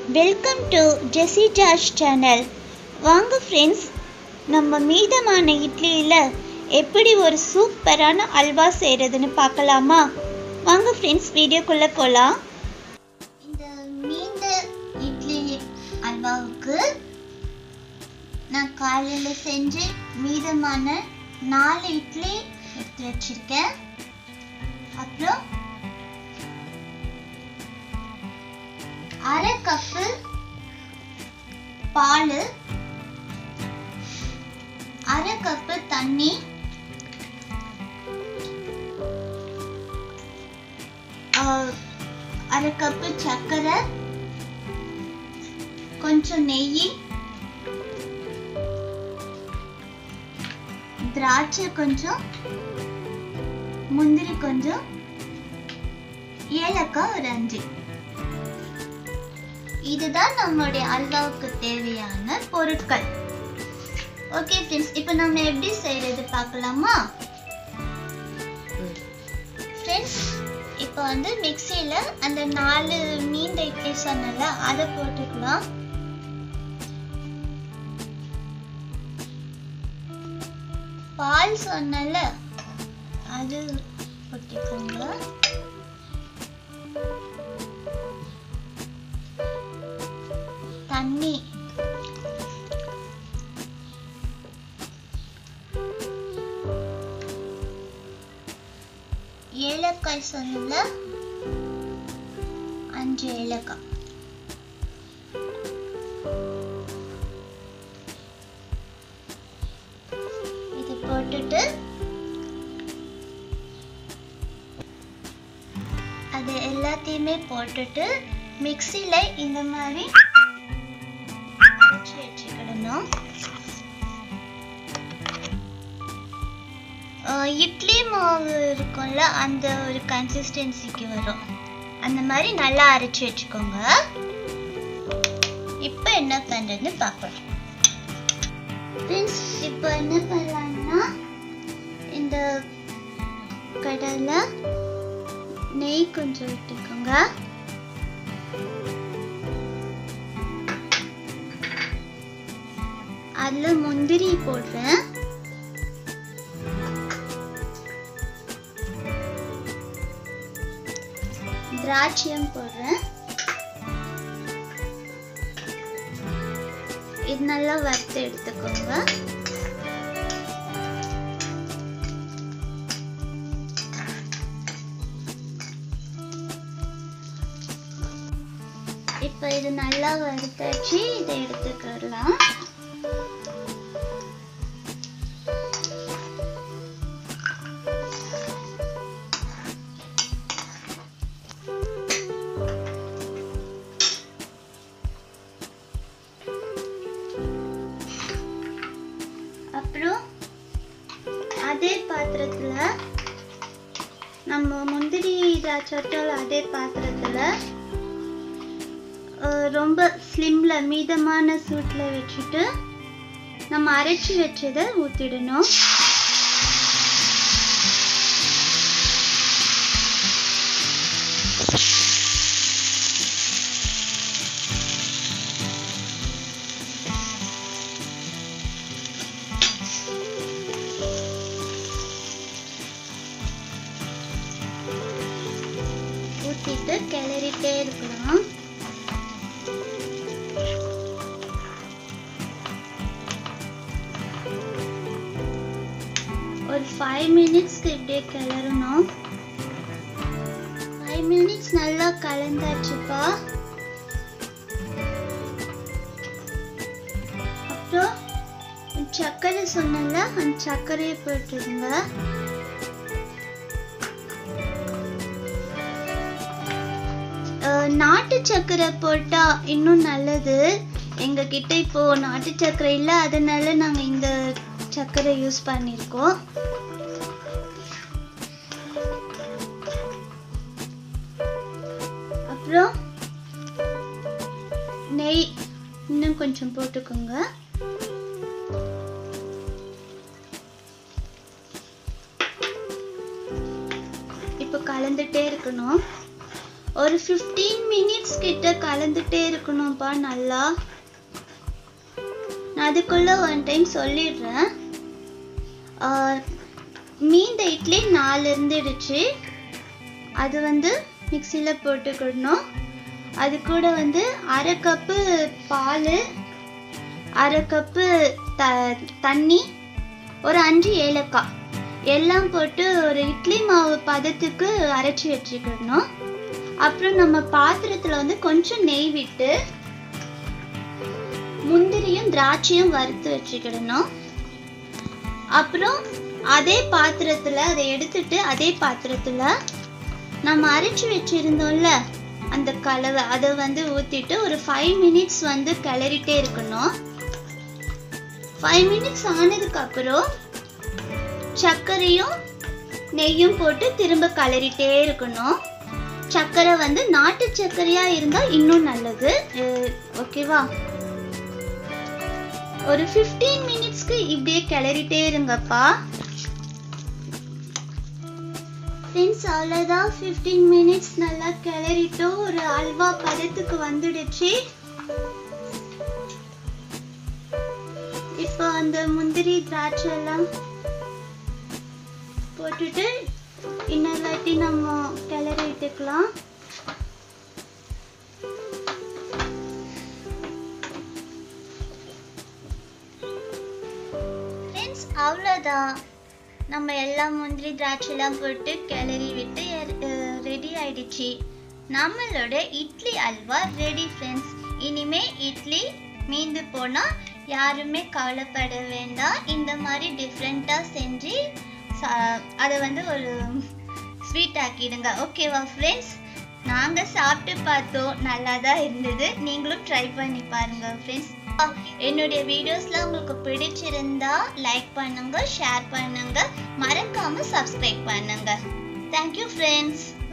welcome to Jessy George channel வாங்க friends நம்ம மீதமான இட்லியில் எப்படி ஒரு சூப்பரான அல்வா செய்கிறதுன்னு பார்க்கலாமா வாங்க ஃப்ரெண்ட்ஸ் வீடியோக்குள்ளே போகலாம் இந்த மீந்த இட்லி அல்வாவுக்கு நான் காலையில் செஞ்சு மீதமான நாலு இட்லி எடுத்து வச்சிருக்கேன் அப்புறம் அரை கப்பு பால் அரை கப்பு தண்ணி ஆஹ், அரை கப்பு சர்க்கரை கொஞ்சம் நெய் திராட்சை கொஞ்சம் முந்திரி கொஞ்சம் ஏலக்காய் ஒரு அஞ்சு இதுதான் நம்மளுடைய அல்வாவுக்கு தேவையான பொருட்கள் ஓகே ஃப்ரெண்ட்ஸ் இப்போ நம்ம எப்படி செய்யறது பார்க்கலாமா ஃப்ரெண்ட்ஸ் இப்போ வந்து மிக்சியில் அந்த நாலு மீந்த இட்லி சொன்னல அதை போட்டுக்கலாம் பால் சொன்னல அது கொட்டிக்கோங்க தண்ணி ஏலக்காய் சொன்னல அஞ்சு ஏலக்காய் இது போட்டுட்டு அது எல்லாத்தையுமே போட்டுட்டு மிக்சியில் இந்த மாதிரி அரைச்சி வச்சுக்கிடணும் அஹ் இட்லி மாவு இருக்கும்ல அந்த ஒரு கன்சிஸ்டன்சிக்கு வரும் அந்த மாதிரி நல்லா அரைச்சி வச்சுக்கோங்க இப்போ என்ன பண்ணுறதுன்னு பார்க்கலாம் ஃப்ரெண்ட்ஸ் இப்போ என்ன பண்ணலாம்னா இந்த கடாயில் நெய் கொஞ்சம் விட்டுக்கோங்க அதில் முந்திரி போடுறேன் திராட்சையும் போடுறேன் இது நல்லா வறுத்து எடுத்துக்கோங்க இப்போ இது நல்லா வறுத்தாச்சு இதை எடுத்துக்கலாம் அப்புறம் அதே பாத்திரத்துல நம்ம முந்திரி திராட்சை அதே பாத்திரத்துல அஹ், ரொம்ப ஸ்லிம்ல மீதமான சூட்ல வச்சுட்டு நம்ம அரைச்சி வச்சதை ஊத்திடணும் ஊத்திட்டு கிளறிட்டே இருக்கலாம் ஒரு ஃபைவ் மினிட்ஸ்க்கு இப்படியே கிளறணும் ஃபைவ் மினிட்ஸ் நல்லா கலந்தாச்சுப்பா அப்புறம் சர்க்கரை சொன்னல அந்த சர்க்கரையை போட்டுருங்க அஹ், நாட்டு சர்க்கரை போட்டா இன்னும் நல்லது எங்க கிட்ட இப்போ நாட்டு சர்க்கரை இல்லை அதனால நாங்க இந்த சர்க்கரை யூஸ் பண்ணியிருக்கோம் அப்புறம் நெய் இன்னும் கொஞ்சம் போட்டுக்கோங்க இப்போ கலந்துட்டே இருக்கணும் ஒரு ஃபிஃப்டீன் மினிட்ஸ் கிட்ட கலந்துட்டே இருக்கணும்ப்பா நல்லா நான் அதுக்குள்ள ஒன் டைம் சொல்லிடுறேன் ஆஹ், மீந்த இட்லி நாலு இருந்துடுச்சு அது வந்து மிக்சியில் போட்டுக்கிடணும் அது கூட வந்து அரை கப்பு பால் அரை கப்பு த தண்ணி ஒரு அஞ்சு ஏலக்காய் எல்லாம் போட்டு ஒரு இட்லி மாவு பதத்துக்கு அரைச்சி வச்சுக்கிடணும் அப்புறம் நம்ம பாத்திரத்தில் வந்து கொஞ்சம் நெய் விட்டு முந்திரியும் திராட்சையும் வறுத்து வச்சுக்கிடணும் அப்புறம் அதே பாத்திரத்துல அதை எடுத்துட்டு அதே பாத்திரத்துல நம்ம அரைச்சு வச்சிருந்தோம்ல அந்த கலவை அதை வந்து ஊத்திட்டு ஒரு ஃபைவ் மினிட்ஸ் வந்து கிளறிட்டே இருக்கணும் ஃபைவ் மினிட்ஸ் ஆனதுக்கு அப்புறம் சர்க்கரையும் நெய்யும் போட்டு திரும்ப கிளறிட்டே இருக்கணும் சர்க்கரை வந்து நாட்டு சர்க்கரையா இருந்தா இன்னும் நல்லது அஹ் ஓகேவா ஒரு 15 மினிட்ஸ்க்கு இப்படியே கிளறிட்டே இருங்கப்பா ஃப்ரெண்ட்ஸ் அவ்வளோதான் 15 மினிட்ஸ் நல்லா கிளறிட்டோம் ஒரு அல்வா பதத்துக்கு வந்துடுச்சு இப்போ அந்த முந்திரி திராட்சை எல்லாம் போட்டுட்டு இன்னொரு வாட்டி நம்ம கிளறி விட்டுக்கலாம் ஃப்ரெண்ட்ஸ் அவ்வளோதான் நம்ம எல்லா முந்திரி திராட்சைலாம் போட்டு கிளறி விட்டு ரெடி ஆயிடுச்சு நம்மளோட இட்லி அல்வா ரெடி ஃப்ரெண்ட்ஸ் இனிமே இட்லி மீந்து போனால் யாருமே கவலைப்பட வேண்டாம் இந்த மாதிரி டிஃப்ரெண்ட்டாக செஞ்சு சா- அதை வந்து ஒரு ஸ்வீட் ஆக்கிடுங்க ஓகேவா ஃப்ரெண்ட்ஸ் நாங்கள் சாப்பிட்டு பார்த்தோம் நல்லா தான் இருந்தது நீங்களும் ட்ரை பண்ணி பாருங்க ஃப்ரெண்ட்ஸ் என்னுடைய வீடியோஸ்லாம் உங்களுக்கு பிடிச்சிருந்தா லைக் பண்ணுங்க ஷேர் பண்ணுங்க மறக்காம சப்ஸ்கிரைப் பண்ணுங்க தேங்க்யூ ஃப்ரெண்ட்ஸ்